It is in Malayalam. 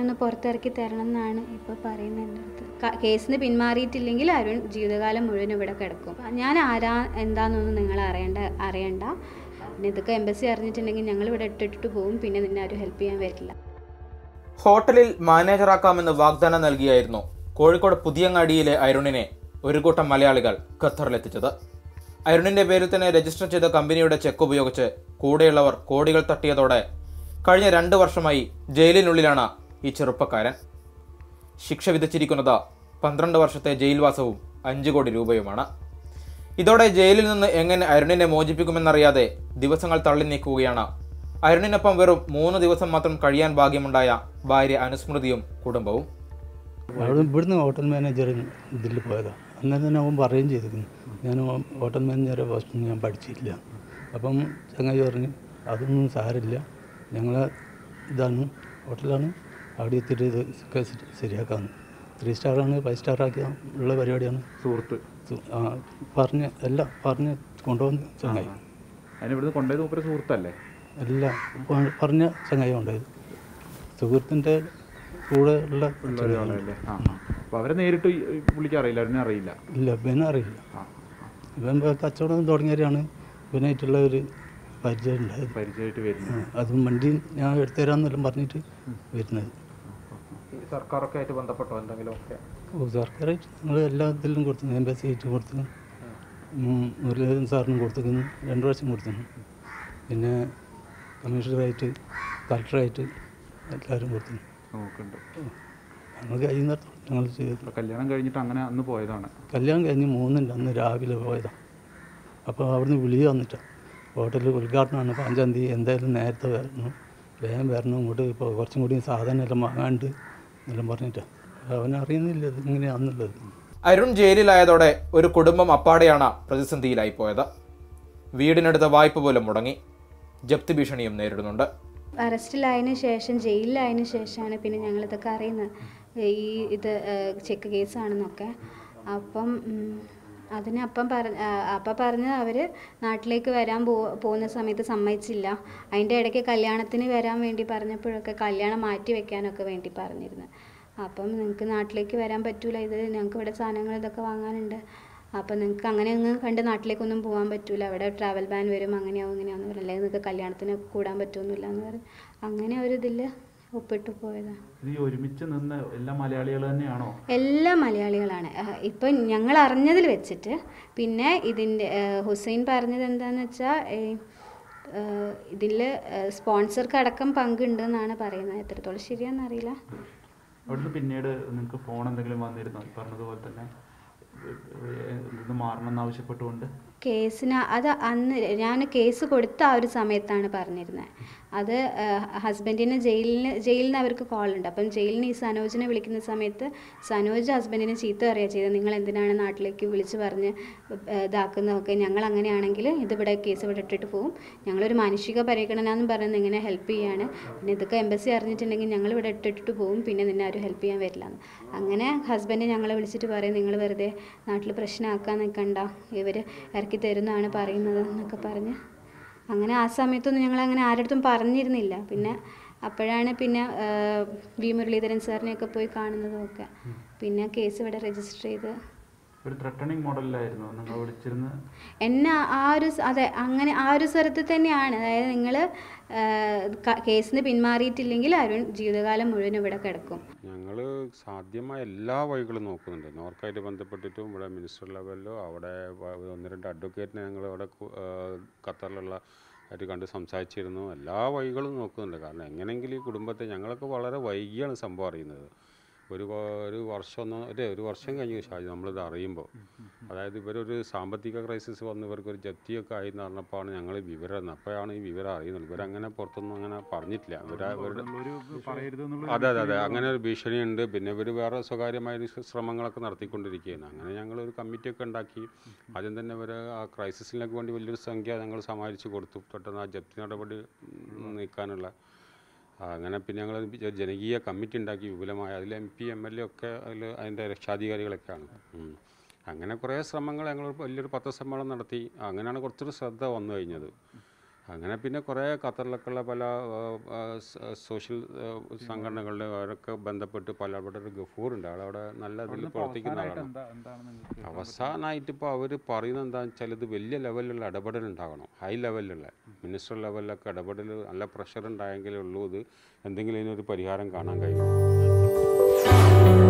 ഒന്ന് പുറത്തിറക്കി തരണം എന്നാണ് ഇപ്പോൾ പറയുന്നത് എൻ്റെ അടുത്ത് ക- കേസിന് പിന്മാറിയിട്ടില്ലെങ്കിൽ അരുൺ ജീവിതകാലം മുഴുവൻ ഇവിടെ കിടക്കും ഞാൻ ആരാ എന്താണെന്നൊന്നും നിങ്ങൾ അറിയേണ്ട അറിയണ്ട പിന്നെ ഇതൊക്കെ എംബസി അറിഞ്ഞിട്ടുണ്ടെങ്കിൽ ഞങ്ങൾ ഇവിടെ ഇട്ടിട്ട് പോകും പിന്നെ നിന്നെ ആരും ഹെൽപ്പ് ചെയ്യാൻ വരില്ല ഹോട്ടലിൽ മാനേജറാക്കാമെന്ന് വാഗ്ദാനം നൽകിയായിരുന്നു കോഴിക്കോട് പുതിയങ്ങാടിയിലെ അരുണിനെ ഒരു കൂട്ടം മലയാളികൾ ഖത്തറിലെത്തിച്ചത് അരുണിന്റെ പേരിൽ തന്നെ രജിസ്റ്റർ ചെയ്ത കമ്പനിയുടെ ചെക്ക് ഉപയോഗിച്ച് കൂടെയുള്ളവർ കോടികൾ തട്ടിയതോടെ കഴിഞ്ഞ രണ്ട് വർഷമായി ജയിലിനുള്ളിലാണ് ഈ ചെറുപ്പക്കാരൻ ശിക്ഷ വിധിച്ചിരിക്കുന്നത് പന്ത്രണ്ട് വർഷത്തെ ജയിൽവാസവും അഞ്ച് കോടി രൂപയുമാണ് ഇതോടെ ജയിലിൽ നിന്ന് എങ്ങനെ അരുണിനെ മോചിപ്പിക്കുമെന്നറിയാതെ ദിവസങ്ങൾ തള്ളി നീക്കുകയാണ് അരുണിനൊപ്പം വെറും മൂന്ന് ദിവസം മാത്രം കഴിയാൻ ഭാഗ്യമുണ്ടായ ഭാര്യ അനുസ്മൃതിയും കുടുംബവും അവിടെ ഇവിടുന്ന് ഹോട്ടൽ മാനേജർ ഇതിൽ പോയതാണ് അന്നേരം തന്നെ അവൻ പറയുകയും ചെയ്തിരുന്നു ഞാൻ ഹോട്ടൽ മാനേജറെ പോസ്റ്റ് ഞാൻ പഠിച്ചിട്ടില്ല അപ്പം ചങ്ങായി പറഞ്ഞു അതൊന്നും സാരമില്ല ഞങ്ങൾ ഇതാണ് ഹോട്ടലാണ് അവിടെ എത്തിയിട്ട് ഇത് ഒക്കെ ശരി- ശരിയാക്കാമെന്ന് ത്രീ സ്റ്റാറാണ് ഫൈവ് സ്റ്റാർ ആക്കിയ ഉള്ള പരിപാടിയാണ് സുഹൃത്ത് സു- ആ, പറഞ്ഞ് എല്ലാം പറഞ്ഞ് കൊണ്ടുവന്ന് ചങ്ങായി അതിന് ഇവിടുന്ന് കൊണ്ടുപോയത് മൂപ്പര് സുഹൃത്തല്ലേ എല്ലാം പ- പറഞ്ഞ ചങ്ങായി ഉണ്ടായത് സുഹൃത്തിൻ്റെ കൂടെ ഉള്ള ചങ്ങായി ഒരാളല്ലേ ആ അപ്പൊ അവരെ നേരിട്ട് ഈ- ഈ പുള്ളിക്ക് അറിയില്ല അവരെ അറിയില്ല ഇല്ല ഇവനെ അറിയില്ല ആ ഇവൻ ഇപ്പൊ കച്ചവടം തുടങ്ങിയവരാണ് ഇവനായിട്ടുള്ള ഒരു പരിചയം ഉണ്ടായത് പരിചയമായിട്ട് വരുന്നു ആ, അതും വണ്ടി ഞാൻ എടുത്തുതരാമെന്നെല്ലാം പറഞ്ഞിട്ട് വരുന്നത് ഈ സർക്കാരൊക്കെ ആയിട്ട് ബന്ധപ്പെട്ടോ എന്തെങ്കിലും ഒക്കെ ഓ സർക്കാരായിട്ട് ഞങ്ങൾ എല്ലാ ഇതിലും കൊടുത്തു എംബസി ആയിട്ട് കൊടുത്തു ഉം, മുരളീധരൻ സാറിനും കൊടുത്തിരുന്നു രണ്ട് പ്രാവശ്യം കൊടുത്തിരുന്നു പിന്നെ കമ്മീഷണറായിട്ട് കളക്ടറായിട്ട് എല്ലാവരും കൊടുത്തിരുന്നു നോക്കുന്നുണ്ട് ഞങ്ങൾ കഴിയുന്നിടത്തോളം ഞങ്ങൾ ചെയ്തു അപ്പൊ കല്യാണം കഴിഞ്ഞിട്ട് അങ്ങനെ അന്ന് പോയതാണ് കല്യാണം കഴിഞ്ഞ് മൂന്നിൻ്റെ അന്ന് രാവിലെ പോയതാണ് അപ്പോൾ അവിടുന്ന് വിളി വന്നിട്ടാണ് ഹോട്ടലിൽ ഉദ്ഘാടനമാണ് പതിനഞ്ചാം തീയതി എന്തായാലും നേരത്തെ വരണം വേഗം വരണം ഇങ്ങോട്ട് ഇപ്പോൾ കുറച്ചും കൂടി സാധനം എല്ലാം വാങ്ങാണ്ട് എന്നെല്ലാം പറഞ്ഞിട്ടാണ് അവൻ അറിയുന്നില്ല ഇത് ഇങ്ങനെയാണെന്നുള്ളത് അരുൺ ജയിലിലായതോടെ ഒരു കുടുംബം അപ്പാടെയാണ് പ്രതിസന്ധിയിലായി പോയത് വീടിനടുത്ത വായ്പ പോലും മുടങ്ങി ജപ്തി ഭീഷണിയും നേരിടുന്നുണ്ട് അറസ്റ്റിലായതിനു ശേഷം ജയിലിലായതിനു ശേഷമാണ് പിന്നെ ഞങ്ങളിതൊക്കെ അറിയുന്നത് ഈ ഇത് ചെക്ക് കേസാണെന്നൊക്കെ അപ്പം ഉം, അതിന് അപ്പം പറഞ്ഞ അപ്പം പറഞ്ഞ് അവർ നാട്ടിലേക്ക് വരാൻ പോ പോകുന്ന സമയത്ത് സമ്മതിച്ചില്ല അതിൻ്റെ ഇടയ്ക്ക് കല്യാണത്തിന് വരാൻ വേണ്ടി പറഞ്ഞപ്പോഴൊക്കെ കല്യാണം മാറ്റി വെക്കാനൊക്കെ വേണ്ടി പറഞ്ഞിരുന്നു അപ്പം നിങ്ങൾക്ക് നാട്ടിലേക്ക് വരാൻ പറ്റൂല ഇത് ഞങ്ങൾക്ക് ഇവിടെ സാധനങ്ങൾ ഇതൊക്കെ വാങ്ങാനുണ്ട് അപ്പം നിങ്ങൾക്ക് അങ്ങനെ അങ്ങ് കണ്ട് നാട്ടിലേക്കൊന്നും പോകാൻ പറ്റൂല അവിടെ ട്രാവൽ ബാൻ വരും അങ്ങനെയാവും ഇങ്ങനെയാന്ന് പറഞ്ഞു അല്ലെങ്കിൽ നിങ്ങൾക്ക് കല്യാണത്തിന് കൂടാൻ പറ്റുമൊന്നുമില്ല എന്ന് പറഞ്ഞു അങ്ങനെ ഒരു ഇതിൽ ഒപ്പിട്ട് പോയതാണ് ഇത് ഈ ഒരുമിച്ച് നിന്ന് എല്ലാ മലയാളികൾ തന്നെയാണോ എല്ലാ മലയാളികളാണ് ആഹ് ഇപ്പം ഞങ്ങൾ അറിഞ്ഞതിൽ വെച്ചിട്ട് പിന്നെ ഇതിൻ്റെ ആഹ് ഹുസൈൻ പറഞ്ഞത് എന്താണെന്ന് വെച്ചാൽ ഇതിൽ സ്പോൺസർക്ക് അടക്കം പങ്കുണ്ട് എന്നാണ് പറയുന്നത് എത്രത്തോളം ശരിയാണെന്നറിയില്ല അവിടുന്ന് പിന്നീട് നിങ്ങൾക്ക് ഫോൺ എന്തെങ്കിലും വന്നിരുന്നോ ഈ പറഞ്ഞതുപോലെ തന്നെ ഇത് മാറണം എന്നാവശ്യപ്പെട്ടുകൊണ്ട് കേസിന് അത് അന്ന് ഞാൻ കേസ് കൊടുത്ത ആ ഒരു സമയത്താണ് പറഞ്ഞിരുന്നത് അത് ഹസ്ബൻഡിന് ജയിലിന് ജയിലിൽ നിന്ന് അവർക്ക് കോൾ ഉണ്ട് അപ്പം ജയിലിൽ നിന്ന് ഈ സനോജിനെ വിളിക്കുന്ന സമയത്ത് സനോജ് ഹസ്ബൻഡിനെ ചീത്ത പറയുക ചെയ്തത് നിങ്ങൾ എന്തിനാണ് നാട്ടിലേക്ക് വിളിച്ച് പറഞ്ഞ് ഏഹ്, ഇതാക്കുന്നതൊക്കെ ഞങ്ങൾ അങ്ങനെയാണെങ്കിൽ ഇതിവിടെ കേസ് ഇവിടെ ഇട്ടിട്ട് പോകും ഞങ്ങളൊരു മാനുഷിക പരിഗണന എന്ന് പറയുന്നത് ഇങ്ങനെ ഹെൽപ്പ് ചെയ്യാണ് പിന്നെ ഇതൊക്കെ എംബസി അറിഞ്ഞിട്ടുണ്ടെങ്കിൽ ഞങ്ങൾ ഇവിടെ ഇട്ടിട്ട് പോകും പിന്നെ നിന്നെ ആരും ഹെൽപ്പ് ചെയ്യാൻ വരില്ല എന്ന് അങ്ങനെ ഹസ്ബൻഡ് ഞങ്ങളെ വിളിച്ചിട്ട് പറയും നിങ്ങൾ വെറുതെ നാട്ടിൽ പ്രശ്നമാക്കാൻ നിൽക്കണ്ട ഇവർ ഇറക്കി തരുന്നതാണ് പറയുന്നത് എന്നൊക്കെ പറഞ്ഞ് അങ്ങനെ ആ സമയത്തൊന്നും ഞങ്ങൾ അങ്ങനെ ആരുടെ പറഞ്ഞിരുന്നില്ല പിന്നെ അപ്പോഴാണ് പിന്നെ ആ, വി മുരളീധരൻ സാറിനെയൊക്കെ പോയി കാണുന്നതും ഒക്കെ പിന്നെ കേസ് ഇവിടെ രജിസ്റ്റർ ചെയ്ത് ഒരു ത്രട്ടണിങ് മോഡലിലായിരുന്നു നിങ്ങൾ വിളിച്ചിരുന്ന് എന്നെ ആ ഒരു സ- അതെ അങ്ങനെ ആ ഒരു സ്വരത്തിൽ തന്നെയാണ് അതായത് നിങ്ങൾ കേസിന് പിന്മാറിയിട്ടില്ലെങ്കിൽ അരുൺ ജീവിതകാലം മുഴുവൻ ഇവിടെ കിടക്കും ഞങ്ങൾ സാധ്യമായ എല്ലാ വഴികളും നോക്കുന്നുണ്ട് നോർക്കായിട്ട് ബന്ധപ്പെട്ടിട്ടും ഇവിടെ മിനിസ്റ്റർ ലെവലിലോ അവിടെ വ- ഒന്ന് രണ്ട് അഡ്വക്കേറ്റിനെ ഞങ്ങൾ അവിടെ കു- ആ, ഖത്തറിലുള്ള ആയിട്ട് കണ്ട് സംസാരിച്ചിരുന്നു എല്ലാ വഴികളും നോക്കുന്നുണ്ട് കാരണം എങ്ങനെയെങ്കിലും ഈ കുടുംബത്തെ ഞങ്ങളൊക്കെ വളരെ വൈകിയാണ് സംഭവം അറിയുന്നത് ഒരു വ- ഒരു വർഷം ഒന്ന് ഒരു ഒരു വർഷം കഴിഞ്ഞു ഷാജി നമ്മളിത് അറിയുമ്പോൾ അതായത് ഇവരൊരു സാമ്പത്തിക ക്രൈസിസ് വന്ന് ഇവർക്കൊരു ജപ്തിയൊക്കെ ആയി എന്ന് പറഞ്ഞപ്പോഴാണ് ഞങ്ങൾ വിവരം അറിയുന്നത്. അപ്പോഴാണ് ഈ വിവരം അറിയുന്നത് ഇവരങ്ങനെ പുറത്തൊന്നും അങ്ങനെ പറഞ്ഞിട്ടില്ല ഇവർ ഇവരുടെ ഒരു പറയരുത് എന്നുള്ള അതെ അതെ അതെ അങ്ങനെ ഒരു ഭീഷണിയുണ്ട് പിന്നെ ഇവർ വേറെ സ്വകാര്യമായ ഒരു ശ്രമങ്ങളൊക്കെ നടത്തിക്കൊണ്ടിരിക്കുകയാണ് അങ്ങനെ ഞങ്ങളൊരു കമ്മിറ്റിയൊക്കെ ഉണ്ടാക്കി ആദ്യം തന്നെ ഇവർ ആ ക്രൈസിസിലേക്ക് വേണ്ടി വലിയൊരു സംഖ്യ ഞങ്ങൾ സമാഹരിച്ച് കൊടുത്തു പെട്ടെന്ന് ആ ജപ്തി നടപടി ഉം, നീക്കാനുള്ള ആ, അങ്ങനെ പിന്നെ ഞങ്ങൾ ജനകീയ കമ്മിറ്റി ഉണ്ടാക്കി വിപുലമായ അതിൽ M P M L A ഒക്കെ അതിൽ അതിൻ്റെ രക്ഷാധികാരികളൊക്കെയാണ് ഉം. അങ്ങനെ കുറേ ശ്രമങ്ങൾ ഞങ്ങൾ വലിയൊരു പത്രസമ്മേളനം നടത്തി അങ്ങനെയാണ് കുറച്ചൊരു ശ്രദ്ധ വന്നു കഴിഞ്ഞത് അങ്ങനെ പിന്നെ കുറേ ഖത്തറിലൊക്കെയുള്ള പല ആ, ആ, സ- സോഷ്യൽ ആ, സംഘടനകളുടെ അവരൊക്കെ ബന്ധപ്പെട്ട് പല അവിടെ ഒരു ഗഫൂറുണ്ട് ആളവിടെ നല്ല ഇതിൽ പ്രവർത്തിക്കുന്ന ആളാണ് എന്താ എന്താണ് നിങ്ങൾക്ക് അവസാനമായിട്ട് ഇപ്പോൾ അവർ പറയുന്നത് എന്താണെന്ന് വെച്ചാൽ ഇത് വലിയ ലെവലിലുള്ള ഇടപെടൽ ഉണ്ടാകണം ഹൈ ലെവലിലുള്ള മിനിസ്റ്റർ ലെവലിലൊക്കെ ഇടപെടൽ നല്ല പ്രഷർ ഉണ്ടായെങ്കിലേ ഉള്ളൂ ഇത് എന്തെങ്കിലും ഇതിനൊരു പരിഹാരം കാണാൻ കഴിയും